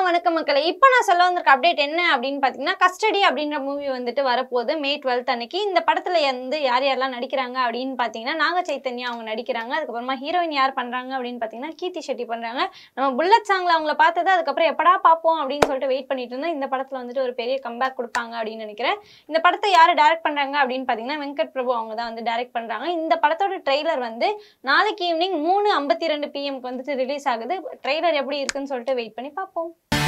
வணக்கம் மக்களே இப்போ நான் சொல்ல வந்திருக்க அப்டேட் என்ன அப்படின்னு பார்த்தீங்கன்னா கஸ்டடி அப்படின்ற மூவி வந்துட்டு வரப்போகுது மே டுவெல்த் அன்னைக்கு இந்த படத்தில் வந்து யார் யாரெல்லாம் நடிக்கிறாங்க அப்படின்னு பார்த்தீங்கன்னா நாக சைத்தன்யா அவங்க நடிக்கிறாங்க அதுக்கப்புறமா ஹீரோயின் யார் பண்ணுறாங்க அப்படின்னு பார்த்தீங்கன்னா கீர்த்தி ஷெட்டி பண்ணுறாங்க நம்ம புல்லட் சாங்கில் அவங்கள பார்த்தது அதுக்கப்புறம் எப்படா பார்ப்போம் அப்படின்னு சொல்லிட்டு வெயிட் பண்ணிட்டு இருந்தோம் இந்த படத்தில் வந்துட்டு ஒரு பெரிய கம்பேக் கொடுப்பாங்க அப்படின்னு நினைக்கிறேன் இந்த படத்தை யார் டைரக்ட் பண்ணுறாங்க அப்படின்னு பார்த்தீங்கன்னா வெங்கட் பிரபு அவங்க தான் வந்து டைரக்ட் பண்ணுறாங்க இந்த படத்தோட ட்ரெய்லர் வந்து நாளைக்கு ஈவினிங் மூணு ஐம்பத்தி ரெண்டு பிஎம்க்கு வந்துட்டு ரிலீஸ் ஆகுது ட்ரெய்லர் எப்படி இருக்குன்னு சொல்லிட்டு வெயிட் பண்ணி பார்ப்போம்